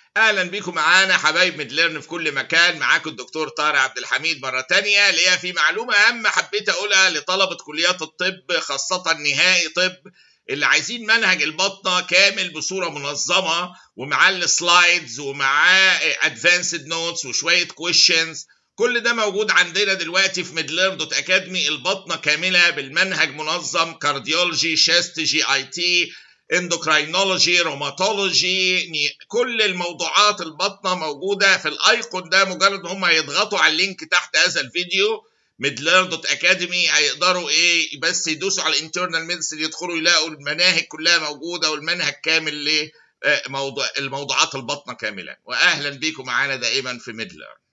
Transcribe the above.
اهلا بيكم معانا حبايب ميدليرن في كل مكان معاكم الدكتور طارق عبد الحميد مره تانية اللي هي في معلومه اهم حبيت اقولها لطلبه كليات الطب خاصه نهائي طب اللي عايزين منهج البطنه كامل بصوره منظمه ومعاه السلايدز ومعاه ادفانسد نوتس وشويه كويشنز كل ده موجود عندنا دلوقتي في ميدليرن دوت اكاديمي البطنه كامله بالمنهج منظم كارديولوجي شيست جي اي تي اندوكراينولوجي روماتولوجي كل الموضوعات البطنه موجوده في الايقون ده مجرد هم يضغطوا على اللينك تحت هذا الفيديو ميدلير دوت اكاديمي هيقدروا ايه بس يدوسوا على الانترنال ميديسن يدخلوا يلاقوا المناهج كلها موجوده والمنهج كامل لموضوع الموضوعات البطنه كاملا واهلا بيكم معانا دائما في ميدلير